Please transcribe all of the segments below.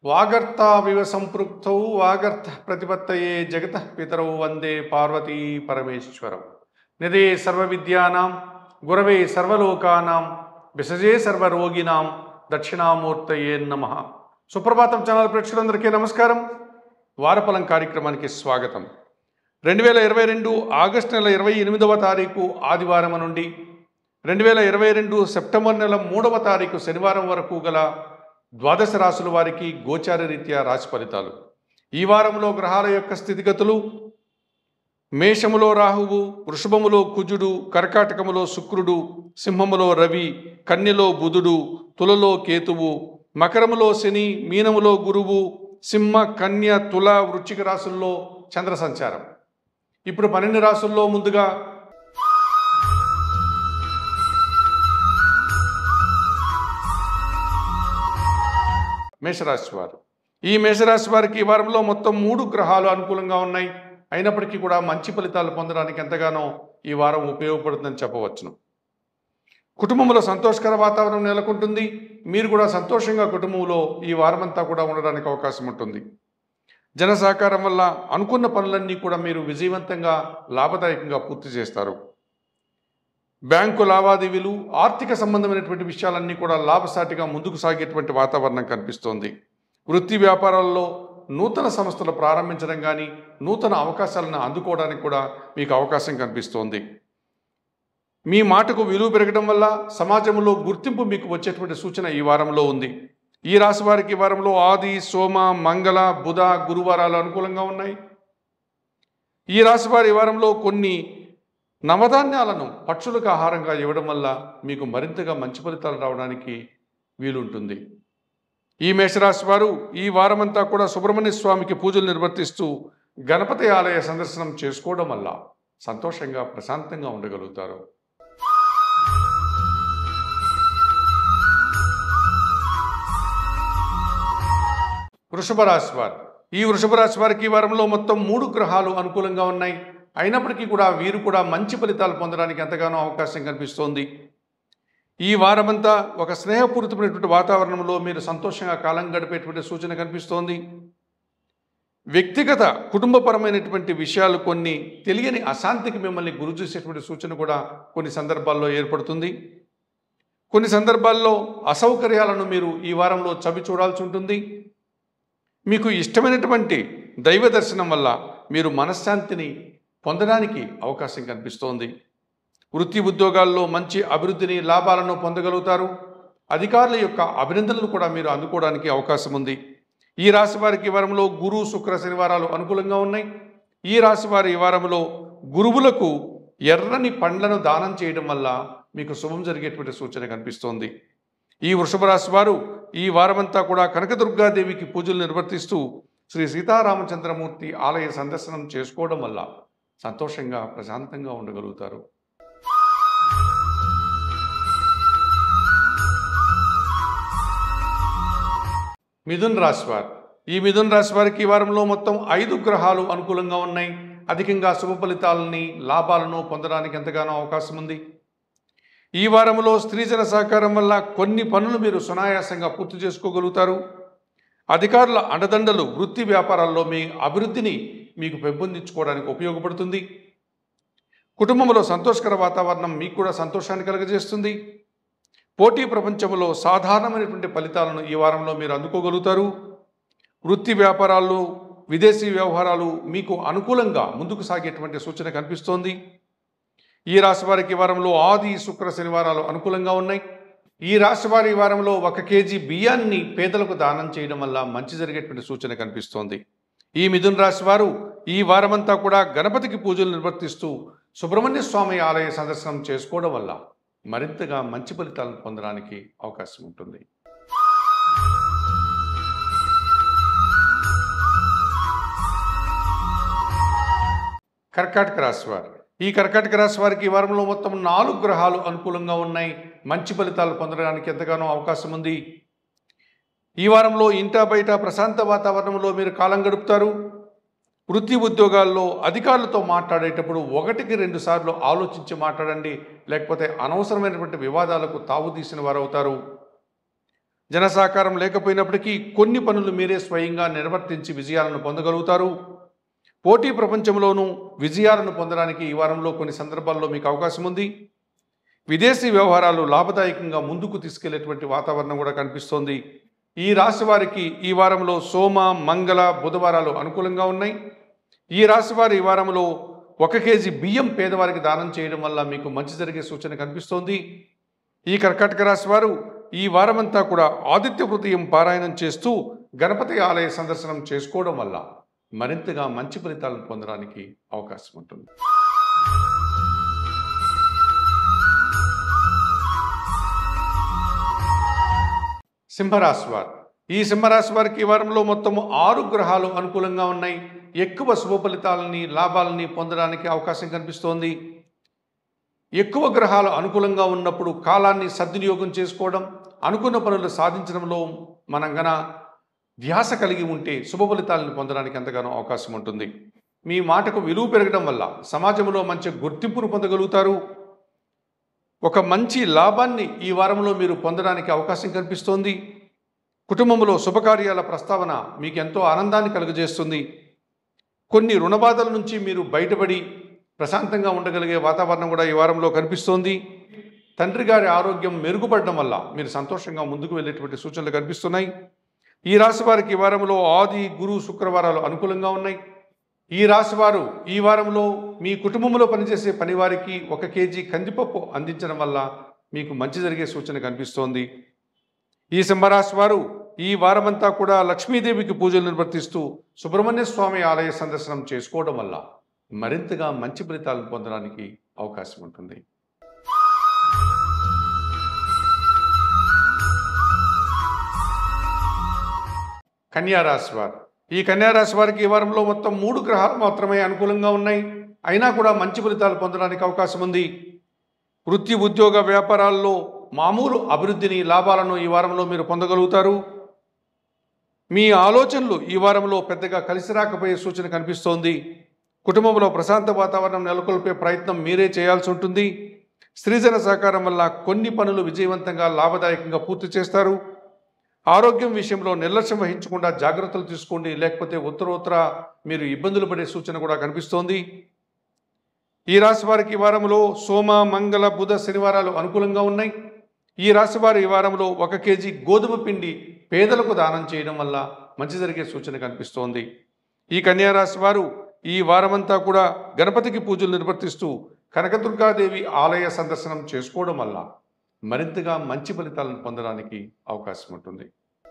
వాగర్తావివ సంపృక్తౌ వాగర్త ప్రతిపత్తయే జగత పితరౌ వందే పార్వతీ పరమేశ్వరం నిదే సర్వవిద్యానాం గురవే సర్వలోకానాం విసజే సర్వరోగినాం దక్షిణామూర్తయే నమ సుప్రభాతం ఛానల్ ప్రేక్షకులందరికీ నమస్కారం వారఫలం కార్యక్రమానికి స్వాగతం రెండు వేల ఇరవై రెండు ఆగస్టు నెల ఇరవై ఎనిమిదవ తారీఖు ఆదివారం నుండి రెండు వేల ఇరవై రెండు సెప్టెంబర్ నెల మూడవ తారీఖు శనివారం వరకు గల ద్వాదశ రాశుల వారికి గోచార రీత్యా రాశి ఫలితాలు ఈ వారంలో గ్రహాల యొక్క స్థితిగతులు మేషములో రాహువు వృషభములో కుజుడు కర్కాటకములో శుక్రుడు సింహములో రవి కన్యలో బుధుడు తులలో కేతువు మకరములో శని మీనములో గురువు సింహ కన్య తుల వృశ్చిక రాశుల్లో చంద్ర సంచారం ఇప్పుడు పన్నెండు రాశుల్లో ముందుగా మేషరాశి వారు ఈ మేషరాశి వారికి ఈ వారంలో మొత్తం మూడు గ్రహాలు అనుకూలంగా ఉన్నాయి అయినప్పటికీ కూడా మంచి ఫలితాలు పొందడానికి ఎంతగానో ఈ వారం ఉపయోగపడుతుందని చెప్పవచ్చును కుటుంబంలో సంతోషకర వాతావరణం నెలకొంటుంది మీరు కూడా సంతోషంగా కుటుంబంలో ఈ వారమంతా కూడా ఉండడానికి అవకాశం ఉంటుంది జన సహకారం వల్ల అనుకున్న పనులన్నీ కూడా మీరు విజయవంతంగా లాభదాయకంగా పూర్తి చేస్తారు బ్యాంకు లావాదేవీలు ఆర్థిక సంబంధమైనటువంటి విషయాలన్నీ కూడా లాభసాటిగా ముందుకు సాగేటువంటి వాతావరణం కనిపిస్తోంది వృత్తి వ్యాపారాల్లో నూతన సంస్థలు ప్రారంభించడం కానీ నూతన అవకాశాలను అందుకోవడానికి కూడా మీకు అవకాశం కనిపిస్తోంది మీ మాటకు విలువ పెరగడం వల్ల సమాజంలో గుర్తింపు మీకు వచ్చేటువంటి సూచన ఈ వారంలో ఉంది ఈ రాశి వారికి ఈ వారంలో ఆది సోమ మంగళ బుధ గురువారాలు అనుకూలంగా ఉన్నాయి ఈ రాశి వారి ఈ వారంలో కొన్ని నవధాన్యాలను పక్షులకు ఆహారంగా ఇవ్వడం వల్ల మీకు మరింతగా మంచి ఫలితాలు రావడానికి వీలుంటుంది ఈ మేషరాశి వారు ఈ వారమంతా కూడా సుబ్రహ్మణ్య స్వామికి పూజలు నిర్వర్తిస్తూ గణపతి ఆలయ సందర్శనం చేసుకోవడం వల్ల సంతోషంగా ప్రశాంతంగా ఉండగలుగుతారు వృషభ రాశి వారు ఈ వృషభ రాశి వారికి ఈ వారంలో మొత్తం మూడు గ్రహాలు అనుకూలంగా ఉన్నాయి అయినప్పటికీ కూడా వీరు కూడా మంచి ఫలితాలు పొందడానికి ఎంతగానో అవకాశం కనిపిస్తోంది ఈ వారమంతా ఒక స్నేహపూరితమైనటువంటి వాతావరణంలో మీరు సంతోషంగా కాలం గడిపేటువంటి సూచన కనిపిస్తోంది వ్యక్తిగత కుటుంబపరమైనటువంటి విషయాలు కొన్ని తెలియని అశాంతికి మిమ్మల్ని గురి చేసేటువంటి సూచన కూడా కొన్ని సందర్భాల్లో ఏర్పడుతుంది కొన్ని సందర్భాల్లో అసౌకర్యాలను మీరు ఈ వారంలో చవి చూడాల్సి ఉంటుంది మీకు ఇష్టమైనటువంటి దైవ దర్శనం వల్ల మీరు మనశ్శాంతిని పొందడానికి అవకాశం కనిపిస్తోంది వృత్తి ఉద్యోగాల్లో మంచి అభివృద్ధిని లాభాలను పొందగలుగుతారు అధికారుల యొక్క అభినందనలు కూడా మీరు అందుకోవడానికి అవకాశం ఉంది ఈ రాశి వారికి ఈ వారంలో గురు శుక్ర శనివారాలు అనుకూలంగా ఉన్నాయి ఈ రాశి వారి ఈ వారంలో గురువులకు ఎర్రని పండ్లను దానం చేయడం వల్ల మీకు శుభం జరిగేటువంటి సూచన కనిపిస్తోంది ఈ వృషభ రాశి వారు ఈ వారమంతా కూడా కనకదుర్గాదేవికి పూజలు నిర్వర్తిస్తూ శ్రీ సీతారామచంద్రమూర్తి ఆలయ సందర్శనం చేసుకోవడం వల్ల సంతోషంగా ప్రశాంతంగా ఉండగలుగుతారు మిథున్ రాశి వారు ఈ మిథున్ రాశి వారికి ఈ వారంలో మొత్తం ఐదు గ్రహాలు అనుకూలంగా ఉన్నాయి అధికంగా శుభ ఫలితాలని లాభాలను పొందడానికి ఎంతగానో అవకాశం ఉంది ఈ వారంలో స్త్రీజన సహకారం వల్ల కొన్ని పనులు మీరు సునాయాసంగా పూర్తి చేసుకోగలుగుతారు అధికారుల అండదండలు వృత్తి వ్యాపారాల్లో మీ అభివృద్ధిని మీకు పెంపొందించుకోవడానికి ఉపయోగపడుతుంది కుటుంబంలో సంతోషకర వాతావరణం మీకు కూడా సంతోషాన్ని కలుగజేస్తుంది పోటీ ప్రపంచంలో సాధారణమైనటువంటి ఫలితాలను ఈ వారంలో మీరు అందుకోగలుగుతారు వృత్తి వ్యాపారాల్లో విదేశీ వ్యవహారాలు మీకు అనుకూలంగా ముందుకు సాగేటువంటి సూచన కనిపిస్తోంది ఈ రాశి వారికి ఈ వారంలో ఆది శుక్ర శనివారాలు అనుకూలంగా ఉన్నాయి ఈ రాశి వారి ఈ వారంలో ఒక కేజీ బియ్యాన్ని పేదలకు దానం చేయడం వల్ల మంచి జరిగేటువంటి సూచన కనిపిస్తోంది ఈ మిథున రాశి వారు ఈ వారమంతా కూడా గణపతికి పూజలు నిర్వర్తిస్తూ సుబ్రహ్మణ్య స్వామి ఆలయ సందర్శనం చేసుకోవడం వల్ల మరింతగా మంచి ఫలితాలను పొందడానికి అవకాశం ఉంటుంది కర్కాటక రాశి వారు ఈ కర్కాటక రాశి వారికి ఈ వారంలో మొత్తం నాలుగు గ్రహాలు అనుకూలంగా ఉన్నాయి మంచి ఫలితాలు పొందడానికి ఎంతగానో అవకాశం ఉంది ఈ వారంలో ఇంటా బయట ప్రశాంత వాతావరణంలో మీరు కాలం గడుపుతారు వృత్తి ఉద్యోగాల్లో అధికారులతో మాట్లాడేటప్పుడు ఒకటికి రెండు సార్లు ఆలోచించి మాట్లాడండి లేకపోతే అనవసరమైనటువంటి వివాదాలకు తావు తీసిన వారు అవుతారు జన సహకారం లేకపోయినప్పటికీ కొన్ని పనులు మీరే స్వయంగా నిర్వర్తించి విజయాలను పొందగలుగుతారు పోటీ ప్రపంచంలోనూ విజయాలను పొందడానికి ఈ వారంలో కొన్ని సందర్భాల్లో మీకు అవకాశం ఉంది విదేశీ వ్యవహారాలు లాభదాయకంగా ముందుకు తీసుకెళ్లేటువంటి వాతావరణం కూడా కనిపిస్తోంది ఈ రాశి వారికి ఈ వారంలో సోమ మంగళ బుధవారాలు అనుకూలంగా ఉన్నాయి ఈ రాశి వారు ఈ వారంలో ఒక కేజీ బియ్యం పేదవారికి దానం చేయడం వల్ల మీకు మంచి జరిగే సూచన కనిపిస్తోంది ఈ కర్కాటక రాశి వారు ఈ వారమంతా కూడా ఆదిత్య హృదయం పారాయణం చేస్తూ గణపతి ఆలయ సందర్శనం చేసుకోవడం వల్ల మరింతగా మంచి ఫలితాలను పొందడానికి అవకాశం ఉంటుంది సింహరాశి వారు ఈ సింహరాశి వారికి ఈ వారంలో మొత్తం ఆరు గ్రహాలు అనుకూలంగా ఉన్నాయి ఎక్కువ శుభ ఫలితాలని లాభాలని పొందడానికి అవకాశం కనిపిస్తోంది ఎక్కువ గ్రహాలు అనుకూలంగా ఉన్నప్పుడు కాలాన్ని సద్వినియోగం చేసుకోవడం అనుకున్న పనులు సాధించడంలో మనం గన ధ్యాస కలిగి ఉంటే శుభ ఫలితాలను పొందడానికి ఎంతగానో అవకాశం ఉంటుంది మీ మాటకు విలువ పెరగడం వల్ల సమాజంలో మంచి గుర్తింపును పొందగలుగుతారు ఒక మంచి లాభాన్ని ఈ వారంలో మీరు పొందడానికి అవకాశం కనిపిస్తోంది కుటుంబంలో శుభకార్యాల ప్రస్తావన మీకు ఎంతో ఆనందాన్ని కలుగజేస్తుంది కొన్ని రుణబాధల నుంచి మీరు బయటపడి ప్రశాంతంగా ఉండగలిగే వాతావరణం కూడా ఈ వారంలో కనిపిస్తోంది తండ్రి గారి ఆరోగ్యం మెరుగుపడడం వల్ల మీరు సంతోషంగా ముందుకు వెళ్ళేటువంటి సూచనలు కనిపిస్తున్నాయి ఈ రాశి వారికి ఈ వారంలో ఆది గురు శుక్రవారాలు అనుకూలంగా ఉన్నాయి ఈ రాశి వారు ఈ వారంలో మీ కుటుంబంలో పనిచేసే పనివారికి ఒక కేజీ కందిపప్పు అందించడం వల్ల మీకు మంచి జరిగే సూచన కనిపిస్తోంది ఈ సింహరాశి వారు ఈ వారమంతా కూడా లక్ష్మీదేవికి పూజలు నిర్వర్తిస్తూ సుబ్రహ్మణ్య స్వామి ఆలయ సందర్శనం చేసుకోవడం వల్ల మరింతగా మంచి ఫలితాలను పొందడానికి అవకాశం ఉంటుంది కన్యారాశి వారు ఈ కన్యారాశి వారికి ఈ వారంలో మొత్తం మూడు గ్రహాలు మాత్రమే అనుకూలంగా ఉన్నాయి అయినా కూడా మంచి ఫలితాలు పొందడానికి అవకాశం ఉంది వృత్తి ఉద్యోగ వ్యాపారాల్లో మామూలు అభివృద్ధిని లాభాలను ఈ వారంలో మీరు పొందగలుగుతారు మీ ఆలోచనలు ఈ వారంలో పెద్దగా కలిసి రాకపోయే సూచన కనిపిస్తోంది కుటుంబంలో ప్రశాంత వాతావరణం నెలకొల్పే ప్రయత్నం మీరే చేయాల్సి ఉంటుంది స్త్రీజన సహకారం వల్ల కొన్ని పనులు విజయవంతంగా లాభదాయకంగా పూర్తి చేస్తారు ఆరోగ్యం విషయంలో నిర్లక్ష్యం వహించకుండా జాగ్రత్తలు తీసుకోండి లేకపోతే ఉత్తరోత్తర మీరు ఇబ్బందులు పడే సూచన కూడా కనిపిస్తోంది ఈ రాశి వారికి ఈ వారంలో సోమ మంగళ బుధ శనివారాలు అనుకూలంగా ఉన్నాయి ఈ రాశి వారు ఈ వారంలో ఒక కేజీ గోధుమ పిండి పేదలకు దానం చేయడం వల్ల మంచి జరిగే సూచన కనిపిస్తోంది ఈ కన్యా రాశి వారు ఈ వారమంతా కూడా గణపతికి పూజలు నిర్వర్తిస్తూ కనకదుర్గాదేవి ఆలయ సందర్శనం చేసుకోవడం వల్ల మరింతగా మంచి ఫలితాలను పొందడానికి అవకాశం ఉంటుంది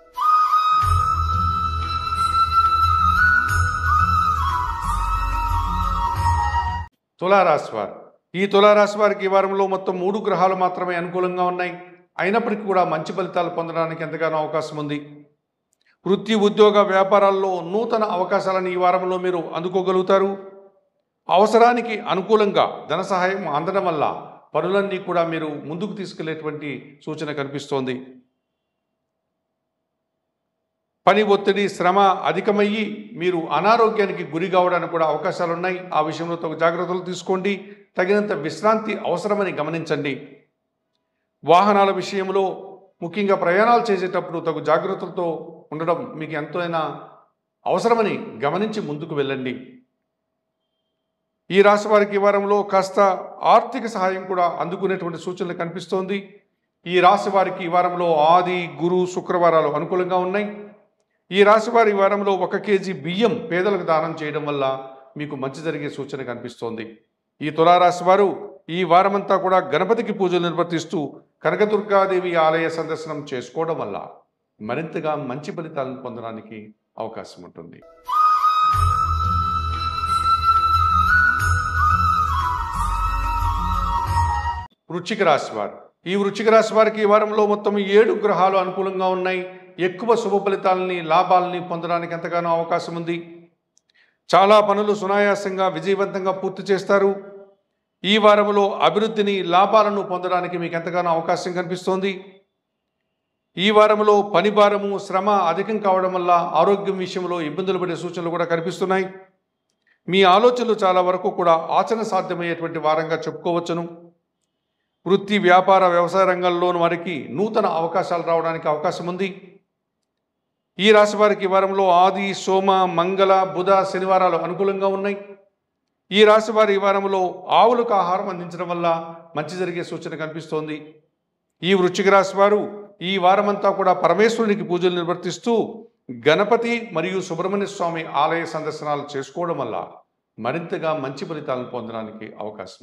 తులారాశి వారు ఈ తులారాశి వారికి ఈ వారంలో మొత్తం మూడు గ్రహాలు మాత్రమే అనుకూలంగా ఉన్నాయి అయినప్పటికీ కూడా మంచి ఫలితాలు పొందడానికి ఎంతగానో అవకాశం ఉంది వృత్తి ఉద్యోగ వ్యాపారాల్లో నూతన అవకాశాలను ఈ వారంలో మీరు అందుకోగలుగుతారు అవసరానికి అనుకూలంగా ధన సహాయం అందడం వల్ల పనులన్నీ కూడా మీరు ముందుకు తీసుకెళ్లేటువంటి సూచన కనిపిస్తోంది పని ఒత్తిడి శ్రమ అధికమయ్యి మీరు అనారోగ్యానికి గురి కావడానికి కూడా అవకాశాలు ఉన్నాయి ఆ విషయంలో తగు జాగ్రత్తలు తీసుకోండి తగినంత విశ్రాంతి అవసరమని గమనించండి వాహనాల విషయంలో ముఖ్యంగా ప్రయాణాలు చేసేటప్పుడు తగు జాగ్రత్తలతో ఉండడం మీకు ఎంతైనా అవసరమని గమనించి ముందుకు వెళ్ళండి ఈ రాశి వారికి ఈ వారంలో కాస్త ఆర్థిక సహాయం కూడా అందుకునేటువంటి సూచనలు కనిపిస్తోంది ఈ రాశి వారికి ఈ వారంలో ఆది గురు శుక్రవారాలు అనుకూలంగా ఉన్నాయి ఈ రాశి వారి ఈ వారంలో ఒక కేజీ బియ్యం పేదలకు దానం చేయడం వల్ల మీకు మంచి జరిగే సూచన కనిపిస్తోంది ఈ తులారాశి వారు ఈ వారమంతా కూడా గణపతికి పూజలు నిర్వర్తిస్తూ కనకదుర్గాదేవి ఆలయ సందర్శనం చేసుకోవడం వల్ల మరింతగా మంచి ఫలితాలను పొందడానికి అవకాశం ఉంటుంది వృశ్చిక రాశి వారు ఈ వృశ్చిక రాశి వారికి ఈ వారంలో మొత్తం ఏడు గ్రహాలు అనుకూలంగా ఉన్నాయి ఎక్కువ శుభ ఫలితాలని లాభాలని పొందడానికి ఎంతగానో అవకాశం ఉంది చాలా పనులు సునాయాసంగా విజయవంతంగా పూర్తి చేస్తారు ఈ వారంలో అభివృద్ధిని లాభాలను పొందడానికి మీకు ఎంతగానో అవకాశం కనిపిస్తోంది ఈ వారంలో పని భారము శ్రమ అధికం కావడం వల్ల ఆరోగ్యం విషయంలో ఇబ్బందులు పడే సూచనలు కూడా కనిపిస్తున్నాయి మీ ఆలోచనలు చాలా వరకు కూడా ఆచరణ సాధ్యమయ్యేటువంటి వారంగా చెప్పుకోవచ్చును వృత్తి వ్యాపార వ్యవసాయ రంగంలోని వారికి నూతన అవకాశాలు రావడానికి అవకాశం ఉంది ఈ రాశి వారికి ఈ వారంలో ఆది సోమ మంగళ బుధ శనివారాలు అనుకూలంగా ఉన్నాయి ఈ రాశి వారి ఈ వారంలో ఆవులకు ఆహారం అందించడం వల్ల మంచి జరిగే సూచన కనిపిస్తోంది ఈ వృశ్చిక రాశి వారు ఈ వారమంతా కూడా పరమేశ్వరునికి పూజలు నిర్వర్తిస్తూ గణపతి మరియు సుబ్రహ్మణ్య స్వామి ఆలయ సందర్శనాలు చేసుకోవడం వల్ల మరింతగా మంచి ఫలితాలను పొందడానికి అవకాశం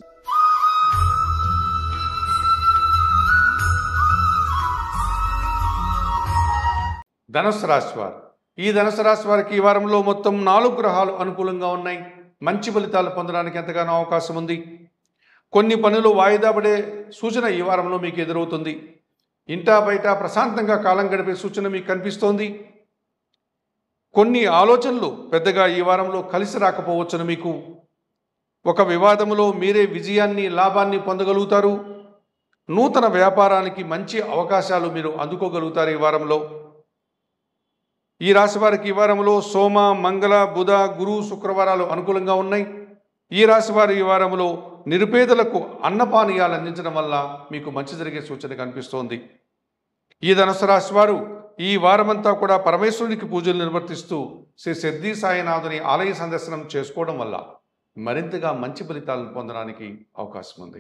ధనుసు రాశి వారు ఈ ధనుసు రాశి వారికి ఈ వారంలో మొత్తం నాలుగు గ్రహాలు అనుకూలంగా ఉన్నాయి మంచి ఫలితాలు పొందడానికి ఎంతగానో అవకాశం ఉంది కొన్ని పనులు వాయిదా పడే సూచన ఈ వారంలో మీకు ఎదురవుతుంది ఇంటా బయట ప్రశాంతంగా కాలం గడిపే సూచన మీకు కనిపిస్తోంది కొన్ని ఆలోచనలు పెద్దగా ఈ వారంలో కలిసి రాకపోవచ్చును మీకు ఒక వివాదములో మీరే విజయాన్ని లాభాన్ని పొందగలుగుతారు నూతన వ్యాపారానికి మంచి అవకాశాలు మీరు అందుకోగలుగుతారు ఈ వారంలో ఈ రాశి వారికి ఈ వారంలో సోమ మంగళ బుధ గురు శుక్రవారాలు అనుకూలంగా ఉన్నాయి ఈ రాశి వారు ఈ వారంలో నిరుపేదలకు అన్నపానీయాలు అందించడం వల్ల మీకు మంచి జరిగే సూచన కనిపిస్తోంది ఈ ధనుసు రాశి వారు ఈ వారమంతా కూడా పరమేశ్వరునికి పూజలు నిర్వర్తిస్తూ శ్రీ సిద్ధి సాయినాథుని ఆలయ సందర్శనం చేసుకోవడం వల్ల మరింతగా మంచి ఫలితాలను పొందడానికి అవకాశం ఉంది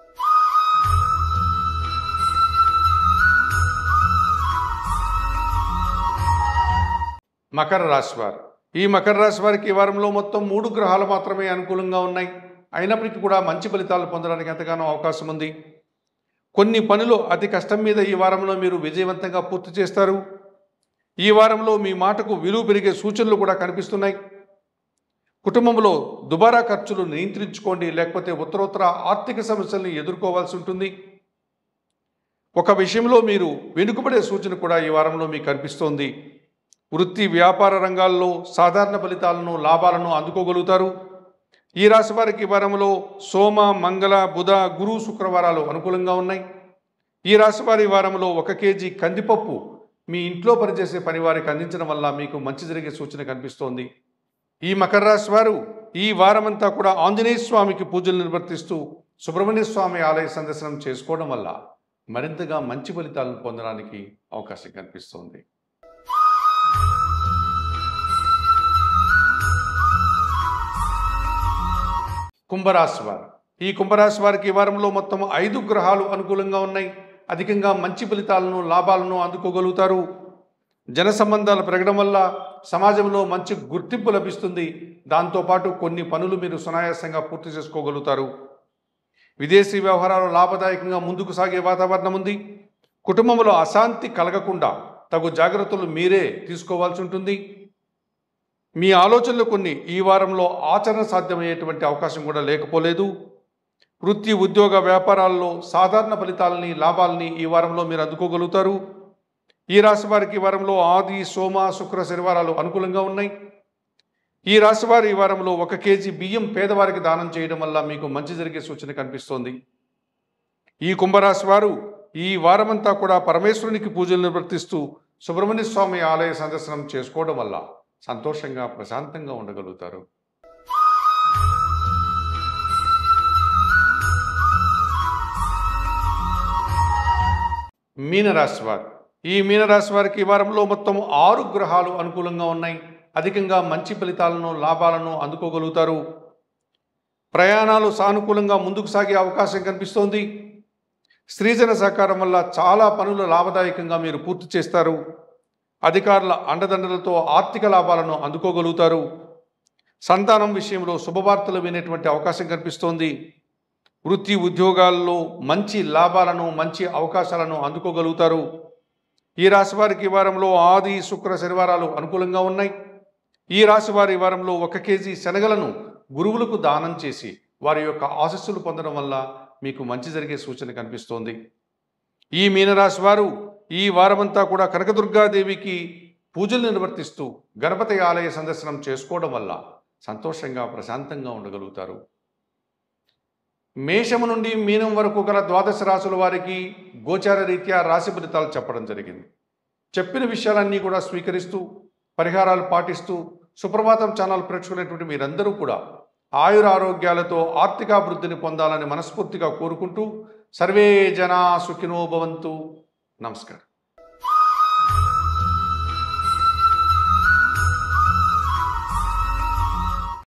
మకర రాశి వారు ఈ మకర రాశి వారికి ఈ వారంలో మొత్తం మూడు గ్రహాలు మాత్రమే అనుకూలంగా ఉన్నాయి అయినప్పటికీ కూడా మంచి ఫలితాలు పొందడానికి ఎంతగానో అవకాశం ఉంది కొన్ని పనులు అతి కష్టం మీద ఈ వారంలో మీరు విజయవంతంగా పూర్తి చేస్తారు ఈ వారంలో మీ మాటకు విలువ పెరిగే సూచనలు కూడా కనిపిస్తున్నాయి కుటుంబంలో దుబారా ఖర్చులు నియంత్రించుకోండి లేకపోతే ఉత్తరోత్తర ఆర్థిక సమస్యల్ని ఎదుర్కోవాల్సి ఉంటుంది ఒక విషయంలో మీరు వెనుకబడే సూచన కూడా ఈ వారంలో మీకు కనిపిస్తోంది వృత్తి వ్యాపార రంగాల్లో సాధారణ ఫలితాలను లాభాలను అందుకోగలుగుతారు ఈ రాశి వారికి ఈ వారంలో సోమ మంగళ బుధ గురు శుక్రవారాలు అనుకూలంగా ఉన్నాయి ఈ రాశి వారి ఈ వారంలో ఒక కేజీ కందిపప్పు మీ ఇంట్లో పనిచేసే పని వారికి అందించడం వల్ల మీకు మంచి జరిగే సూచన కనిపిస్తోంది ఈ మకర రాశి వారు ఈ వారమంతా కూడా ఆంజనేయ స్వామికి పూజలు నిర్వర్తిస్తూ సుబ్రహ్మణ్య స్వామి ఆలయ సందర్శనం చేసుకోవడం వల్ల మరింతగా మంచి ఫలితాలను పొందడానికి అవకాశం కనిపిస్తోంది కుంభరాశి వారు ఈ కుంభరాశి వారికి ఈ వారంలో మొత్తం ఐదు గ్రహాలు అనుకూలంగా ఉన్నాయి అధికంగా మంచి ఫలితాలను లాభాలను అందుకోగలుగుతారు జన సంబంధాలు పెరగడం వల్ల సమాజంలో మంచి గుర్తింపు లభిస్తుంది దాంతోపాటు కొన్ని పనులు మీరు సునాయాసంగా పూర్తి చేసుకోగలుగుతారు విదేశీ వ్యవహారాలు లాభదాయకంగా ముందుకు సాగే వాతావరణం ఉంది కుటుంబంలో అశాంతి కలగకుండా తగు జాగ్రత్తలు మీరే తీసుకోవాల్సి ఉంటుంది మీ ఆలోచనలు కొన్ని ఈ వారంలో ఆచరణ సాధ్యమయ్యేటువంటి అవకాశం కూడా లేకపోలేదు వృత్తి ఉద్యోగ వ్యాపారాల్లో సాధారణ ఫలితాలని లాభాలని ఈ వారంలో మీరు అందుకోగలుగుతారు ఈ రాశి వారికి ఈ వారంలో ఆది సోమ శుక్ర శనివారాలు అనుకూలంగా ఉన్నాయి ఈ రాశి వారి ఈ వారంలో ఒక కేజీ బియ్యం పేదవారికి దానం చేయడం వల్ల మీకు మంచి జరిగే సూచన కనిపిస్తోంది ఈ కుంభరాశి వారు ఈ వారమంతా కూడా పరమేశ్వరునికి పూజలు నిర్వర్తిస్తూ సుబ్రహ్మణ్య స్వామి ఆలయ సందర్శనం చేసుకోవడం వల్ల సంతోషంగా ప్రశాంతంగా ఉండగలుగుతారు మీనరాశి వారు ఈ మీనరాశి వారికి ఈ వారంలో మొత్తం ఆరు గ్రహాలు అనుకూలంగా ఉన్నాయి అధికంగా మంచి ఫలితాలను లాభాలను అందుకోగలుగుతారు ప్రయాణాలు సానుకూలంగా ముందుకు సాగే అవకాశం కనిపిస్తోంది స్త్రీజన సహకారం వల్ల చాలా పనులు లాభదాయకంగా మీరు పూర్తి చేస్తారు అధికారుల అండదండలతో ఆర్థిక లాభాలను అందుకోగలుగుతారు సంతానం విషయంలో శుభవార్తలు వినేటువంటి అవకాశం కనిపిస్తోంది వృత్తి ఉద్యోగాల్లో మంచి లాభాలను మంచి అవకాశాలను అందుకోగలుగుతారు ఈ రాశి వారికి ఈ వారంలో ఆది శుక్ర శనివారాలు అనుకూలంగా ఉన్నాయి ఈ రాశి వారి ఈ వారంలో ఒక కేజీ శనగలను గురువులకు దానం చేసి వారి యొక్క ఆశస్సులు పొందడం వల్ల మీకు మంచి జరిగే సూచన కనిపిస్తోంది ఈ మీనరాశి వారు ఈ వారమంతా కూడా కనకదుర్గాదేవికి పూజలు నిర్వర్తిస్తూ గణపతి ఆలయ సందర్శనం చేసుకోవడం వల్ల సంతోషంగా ప్రశాంతంగా ఉండగలుగుతారు మేషము నుండి మీనం వరకు గల ద్వాదశ రాశుల వారికి గోచార రీత్యా రాశి ఫలితాలు చెప్పడం జరిగింది చెప్పిన విషయాలన్నీ కూడా స్వీకరిస్తూ పరిహారాలు పాటిస్తూ సుప్రభాతం ఛానల్ ప్రేక్షకులైనటువంటి మీరందరూ కూడా ఆయుర ఆరోగ్యాలతో ఆర్థికాభివృద్ధిని పొందాలని మనస్ఫూర్తిగా కోరుకుంటూ సర్వే జనా సుఖినో భవంతు నమస్కారం